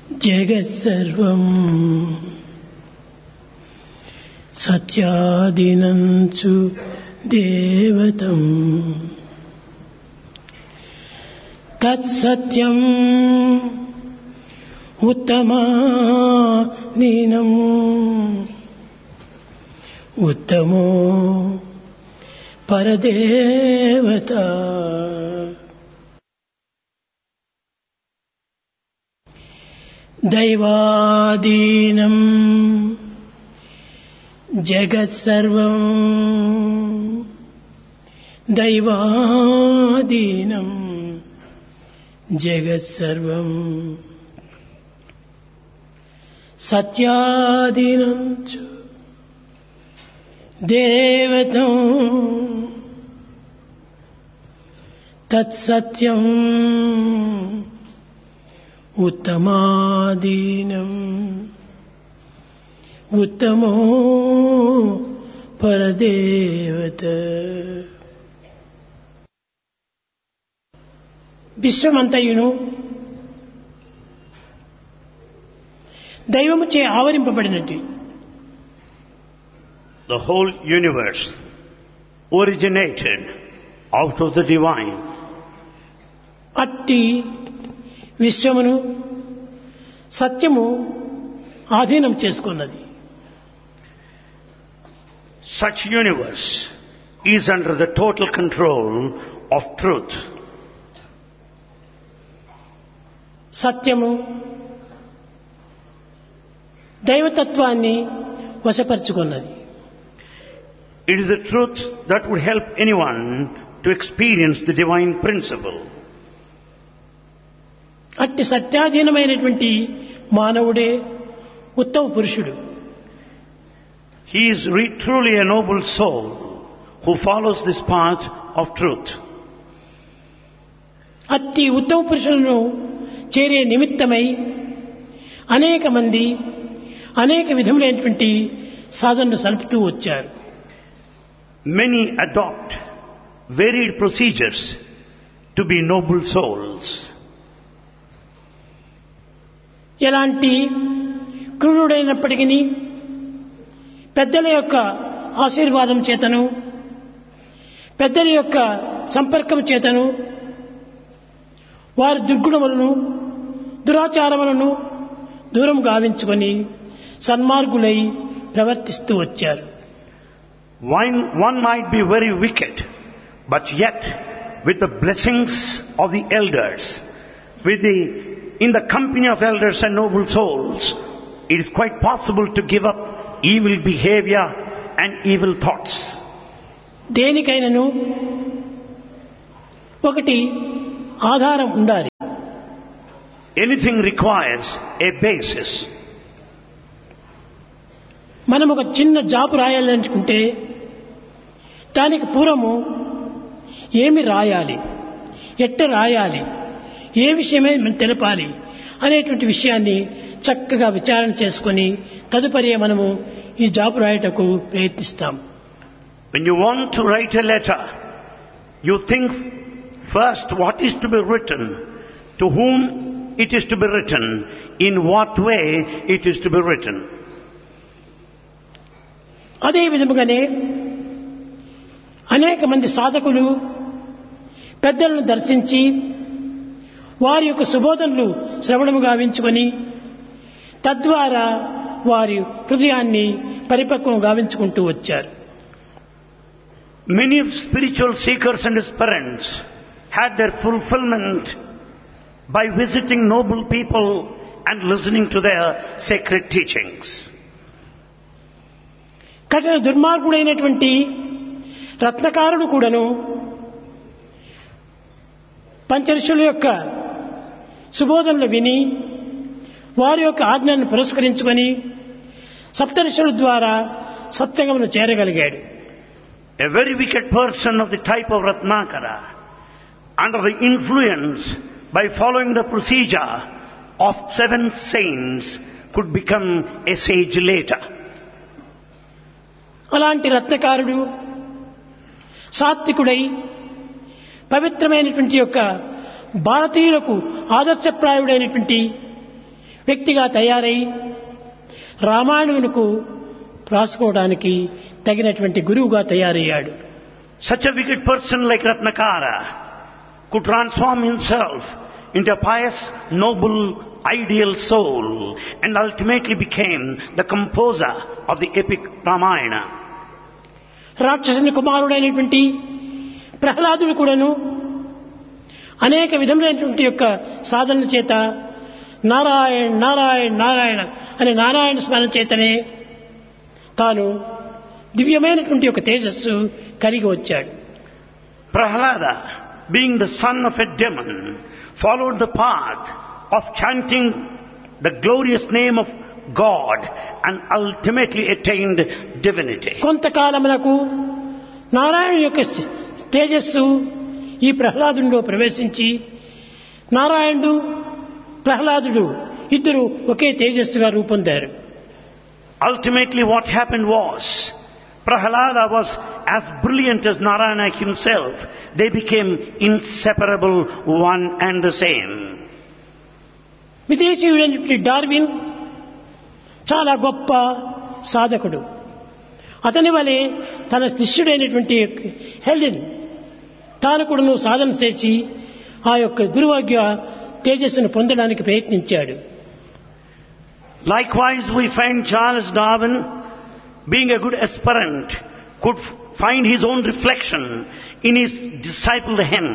జగత్సర్వం సత్యాదినంచు దేవతం తత్సత్యం ఉత్తమాదీనం ఉత్తమో పరదేవత దైవాదీనం జగత్సర్వం దైవాదీనం జగత్సర్వం సత్యాదీనం చ దేవతం తత్సత్యం ఉత్తమాదీనం ఉత్తమో పరదేవత విశ్వమంతయును దైవము చే ఆవరింపబడినట్టు The whole universe originated out of the divine. అట్టి విశ్వమును సత్యము ఆధీనం చేసుకున్నది Such universe is under the total control of truth. సత్యము దైవతత్వాన్ని వశపరుచుకున్నది It is the truth that would help anyone to experience the divine principle. అట్టి సత్యాధీనమైనటువంటి మానవుడే ఉత్తమ పురుషుడు He is re- truly a noble soul who follows this path of truth. అట్టి ఉత్తమ పురుషులను చేరే నిమిత్తమై అనేక మంది అనేక విధములైనటువంటి సాధనలు సలుపుతూ వచ్చారు Many adopt varied procedures to be noble souls. ఎలాంటి క్రూరుడైనప్పటికీ పెద్దల యొక్క ఆశీర్వాదం చేతను పెద్దల యొక్క సంపర్కం చేతను వారి దుర్గుణములను దురాచారములను దూరం గావించుకొని సన్మార్గులై ప్రవర్తిస్తూ వచ్చారు One, one might be very wicked, but yet with the blessings of the elders, with the, in the company of elders and noble souls, it is quite possible to give up evil behavior and evil thoughts. దేనికైనను ఒకటి ఆధారం ఉండాలి Anything requires a basis. మనం ఒక చిన్న job రాయాలనుకుంటే దానికి పూర్వము ఏమి రాయాలి ఎట్ట రాయాలి ఏ విషయమే మనం తెలపాలి అనేటువంటి విషయాన్ని చక్కగా విచారణ చేసుకొని తదుపరి మనము ఈ జాబు రాయటకు ప్రయత్నిస్తాం When you want to write a letter, you think first what is to be written, to whom it is to be written, in what way it is to be written. అదే విధముగానే అనేక మంది సాధకులు పెద్దలను దర్శించి వారి యొక్క సుబోధనలు శ్రవణము గావించుకొని తద్వారా వారి హృదయాన్ని పరిపక్వం గావించుకుంటూ వచ్చారు Many spiritual seekers and aspirants had their fulfillment by visiting noble people and listening to their sacred teachings. కఠిన దుర్మార్గుడైనటువంటి రత్నకారుడు కూడాను పంచరుషుల యొక్క సుబోధనలు విని వారి యొక్క ఆజ్ఞను పురస్కరించుకొని సప్తరుషుల ద్వారా సత్సంగమును చేరగలిగాడు A very wicked person of the type of Ratnakara, under the influence by following the procedure of seven saints, could become a sage later. అలాంటి రత్నకారుడు సాత్వికుడై పవిత్రమైనటువంటి యొక్క భారతీయులకు ఆదర్శప్రాయుడైనటువంటి వ్యక్తిగా తయారై రామాయణమునకు రాసుకోవడానికి తగినటువంటి గురువుగా తయారయ్యాడు Such a wicked person like Ratnakara could transform himself into a pious, noble, ideal soul and ultimately became the composer of the epic Ramayana. రాక్షసుని కుమారుడైనటువంటి ప్రహ్లాదుడు కూడాను అనేక విధములైనటువంటి యొక్క సాధనల చేత నారాయణ నారాయణ నారాయణ అనే నారాయణ స్మరణ చేతనే తాను దివ్యమైనటువంటి ఒక తేజస్సు కలిగి వచ్చాడు Prahlada, being the son of a demon, followed the path of chanting the glorious name of God and ultimately attained divinity. కొంతకాలమునకు Narayana యొక్క తేజస్సు ఈ ప్రహ్లాదునిలో ప్రవేశించి నారాయణుడు ప్రహ్లాదుడు ఇద్దరు ఒకే తేజస్సుగా రూపొందారు Ultimately what happened was, Prahlada was as brilliant as Narayana himself. They became inseparable, one and the same. విదేశీయుడైనటువంటి డార్విన్ చాలా గొప్ప సాధకుడు అతని వలె తన శిష్యుడైనటువంటి హెల్డెన్ తాను కూడాను సాధన చేసి ఆ యొక్క గురువాజ్ఞ తేజస్సును పొందడానికి ప్రయత్నించాడు Likewise, we find Charles Darwin, being a good aspirant, could f- find his own reflection in his disciple the hen.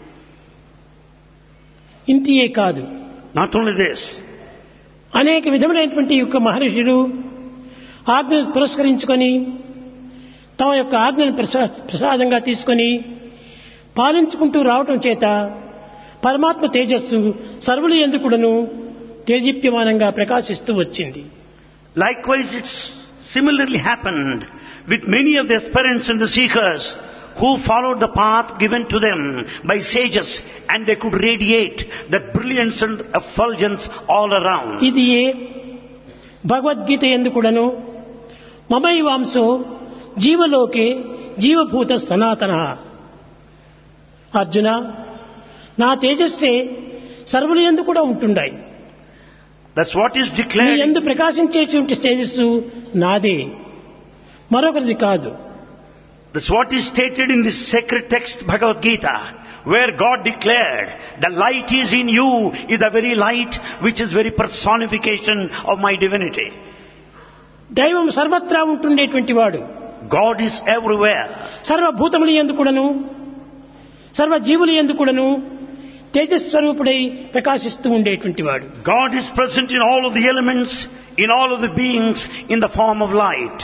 ఇంతియే కాదు Not only this, అనేక విధములైనటువంటి యొక్క మహర్షులు ఆజ్ఞను పురస్కరించుకొని తమ యొక్క ఆజ్ఞను ప్రసా- ప్రసాదంగా తీసుకొని పాలించుకుంటూ రావటం చేత పరమాత్మ తేజస్సు సర్వులు ఎందుకుడను తేజీప్యమానంగా ప్రకాశిస్తూ వచ్చింది likewise it's similarly happened with many of the aspirants and the seekers who followed the path given to them by sages and they could radiate that brilliance and effulgence all around. ఇది ఏ భగవద్గీత ఎందుకుడను మమై వాంసో జీవలోకే జీవభూత సనాతన అర్జున నా తేజస్సే సర్వులు ఎందు కూడా ఉంటుండాయి That's what is నీ declared. ఎందు ప్రకాశించేటువంటి తేజస్సు నాదే మరొకరిది కాదు That's what is stated in this sacred text Bhagavad Gita, where God declared, the light is in you is the very light which is very personification of my divinity. దైవం సర్వత్రా ఉంటుండేటువంటి వాడు God is everywhere. సర్వభూతములు ఎందుకుడను సర్వజీవులు ఎందుకుడను తేజస్వరూపుడై ప్రకాశిస్తూ ఉండేటువంటి వాడు God is present in all of the elements, in all of the beings, in the form of light.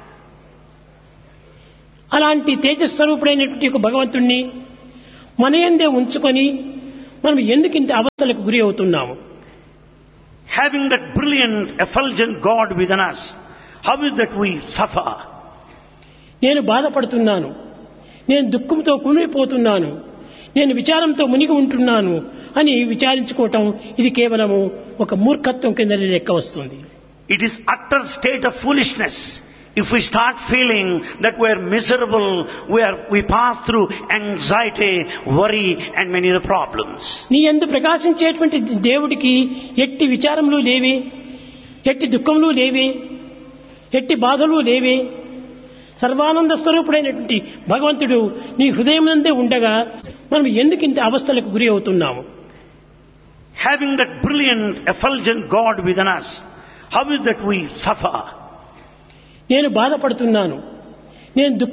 అలాంటి తేజస్వరూపుడైనటువంటి ఒక భగవంతుణ్ణి మన ఎందే ఉంచుకొని మనం ఎందుకు ఇంత అవస్థలకు గురి అవుతున్నాము Having that brilliant, effulgent God within us, how is that we suffer? నేను బాధపడుతున్నాను నేను దుఃఖంతో కుమిలిపోతున్నాను నేను విచారంతో మునిగి ఉంటున్నాను అని విచారించుకోవటం ఇది కేవలము ఒక మూర్ఖత్వం కింద లెక్క వస్తుంది It is utter state of foolishness. If we start feeling that we are miserable, we, are, we pass through anxiety, worry and many other problems. నీ ఎందు ప్రకాశించేటువంటి దేవుడికి ఎట్టి విచారములు లేవే ఎట్టి దుఃఖములు లేవే ఎట్టి బాధలు లేవే సర్వానంద స్వరూపుడైనటువంటి భగవంతుడు నీ హృదయమందే ఉండగా మనం ఎందుకు ఇంత అవస్థలకు గురి అవుతున్నాము Having that brilliant, effulgent God within us, how is that we suffer? నేను బాధపడుతున్నాను నేను దుఃఖ